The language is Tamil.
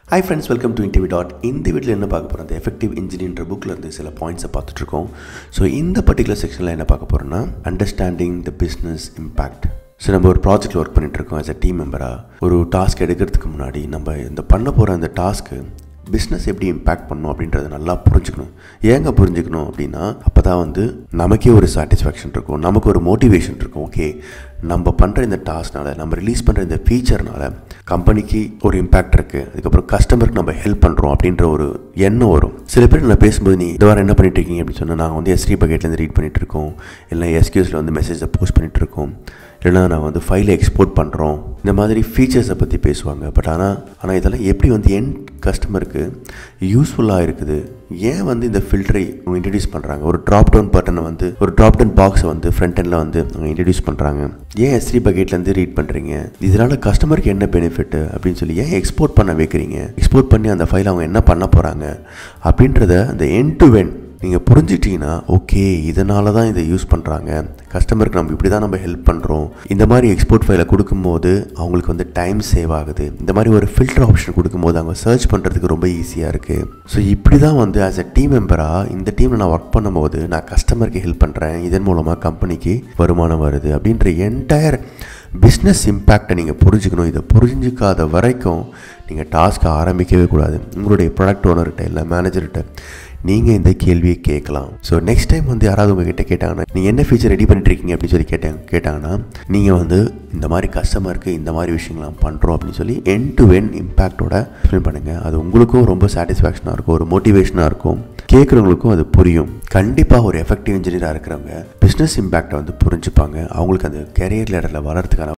high friends welcome to InTV dot இந்த வீட்டில் என்ன பார்க்க போகிறோம் அந்த எஃபெக்டிவ் இன்ஜினியர்ன்ற புக்கில் இருந்து சில பாயிண்ட்ஸை பார்த்துட்ருக்கோம் ஸோ இந்த பர்டிகுலர் செக்ஷனில் என்ன பார்க்க போகிறோம்னா understanding the business impact so நம்ம ஒரு ப்ராஜெக்ட் ஒர்க் பண்ணிகிட்ருக்கோம் ஆஸ் அ டீம் மெம்பராக ஒரு டாஸ்க் எடுக்கிறதுக்கு முன்னாடி நம்ம இந்த பண்ண போகிற அந்த டாஸ்க்கு பிஸ்னஸ் எப்படி இம்பேக்ட் பண்ணும் அப்படின்றத நல்லா புரிஞ்சுக்கணும் ஏங்க புரிஞ்சுக்கணும் அப்படின்னா அப்போ தான் வந்து நமக்கே ஒரு சாட்டிஸ்ஃபேக்ஷன் இருக்கும் நமக்கு ஒரு மோட்டிவேஷன் இருக்கும் ஓகே நம்ம பண்ணுற இந்த டாஸ்க்னால நம்ம ரிலீஸ் பண்ணுற இந்த ஃபீச்சர்னால கம்பெனிக்கு ஒரு இம்பேக்ட் இருக்குது அதுக்கப்புறம் கஸ்டமருக்கு நம்ம ஹெல்ப் பண்ணுறோம் அப்படின்ற ஒரு எண்ணம் வரும் சில பேர் நான் பேசும்போது நீ இந்த வாரம் என்ன பண்ணிட்டு இருக்கீங்க அப்படின்னு சொன்னால் நாங்கள் வந்து எஸ்டி பக்கெட்லேருந்து ரீட் பண்ணிட்டு இருக்கோம் இல்லை எஸ்கியூஸில் வந்து மெசேஜை போஸ்ட் பண்ணிட்டு இருக்கோம் இல்லைனா நான் வந்து ஃபைலை எக்ஸ்போர்ட் பண்ணுறோம் இந்த மாதிரி ஃபீச்சர்ஸை பற்றி பேசுவாங்க பட் ஆனால் ஆனால் இதெல்லாம் எப்படி வந்து என் கஸ்டமருக்கு யூஸ்ஃபுல்லாக இருக்குது ஏன் வந்து இந்த ஃபில்டரை அவங்க இன்ட்ரடியூஸ் பண்ணுறாங்க ஒரு ட்ராப் டவுன் பட்டனை வந்து ஒரு ட்ராப் டவுன் பாக்ஸை வந்து ஃப்ரண்ட் எண்டில் வந்து அவங்க இன்ட்ரடியூஸ் பண்ணுறாங்க ஏன் எஸ்ரி பக்கெட்லேருந்து ரீட் பண்ணுறீங்க இதனால் கஸ்டமருக்கு என்ன பெனிஃபிட் அப்படின்னு சொல்லி ஏன் எக்ஸ்போர்ட் பண்ண வைக்கிறீங்க எக்ஸ்போர்ட் பண்ணி அந்த ஃபைலை அவங்க என்ன பண்ண போகிறாங்க அப்படின்றத அந்த என் டு வென் நீங்கள் புரிஞ்சிட்டிங்கன்னா ஓகே இதனால தான் இதை யூஸ் பண்ணுறாங்க கஸ்டமருக்கு நம்ம இப்படி தான் நம்ம ஹெல்ப் பண்ணுறோம் இந்த மாதிரி எக்ஸ்போர்ட் ஃபைலை கொடுக்கும்போது அவங்களுக்கு வந்து டைம் சேவ் ஆகுது இந்த மாதிரி ஒரு ஃபில்டர் ஆப்ஷன் கொடுக்கும்போது அவங்க சர்ச் பண்ணுறதுக்கு ரொம்ப ஈஸியாக இருக்குது ஸோ இப்படி தான் வந்து ஆஸ் அ டீம் மெம்பராக இந்த டீமில் நான் ஒர்க் பண்ணும்போது நான் கஸ்டமருக்கு ஹெல்ப் பண்ணுறேன் இதன் மூலமாக கம்பெனிக்கு வருமானம் வருது அப்படின்ற என்டையர் பிஸ்னஸ் இம்பேக்டை நீங்கள் புரிஞ்சுக்கணும் இதை புரிஞ்சிக்காத வரைக்கும் நீங்கள் டாஸ்க்கை ஆரம்பிக்கவே கூடாது உங்களுடைய ப்ராடக்ட் ஓனர்கிட்ட இல்லை மேனேஜர்கிட்ட நீங்கள் இந்த கேள்வியை கேட்கலாம் ஸோ நெக்ஸ்ட் டைம் வந்து யாராவது உங்ககிட்ட கேட்டாங்கன்னா நீங்கள் என்ன ஃபீச்சர் ரெடி பண்ணிட்டுருக்கீங்க அப்படின்னு சொல்லி கேட்டாங்க கேட்டாங்கன்னா நீங்கள் வந்து இந்த மாதிரி கஸ்டமருக்கு இந்த மாதிரி விஷயங்கள்லாம் பண்ணுறோம் அப்படின்னு சொல்லி என் டு என் இம்பேக்டோட எக்ஸ்பிளைன் பண்ணுங்கள் அது உங்களுக்கும் ரொம்ப சாட்டிஸ்ஃபேக்ஷனாக இருக்கும் ஒரு மோட்டிவேஷனாக இருக்கும் கேட்குறவங்களுக்கும் அது புரியும் கண்டிப்பாக ஒரு எஃபெக்டிவ் இன்ஜினியராக இருக்கிறவங்க பிஸ்னஸ் இம்பேக்டை வந்து புரிஞ்சுப்பாங்க அவங்களுக்கு அந்த கெரியர் லேடரில் வளர்கிறதுக்கான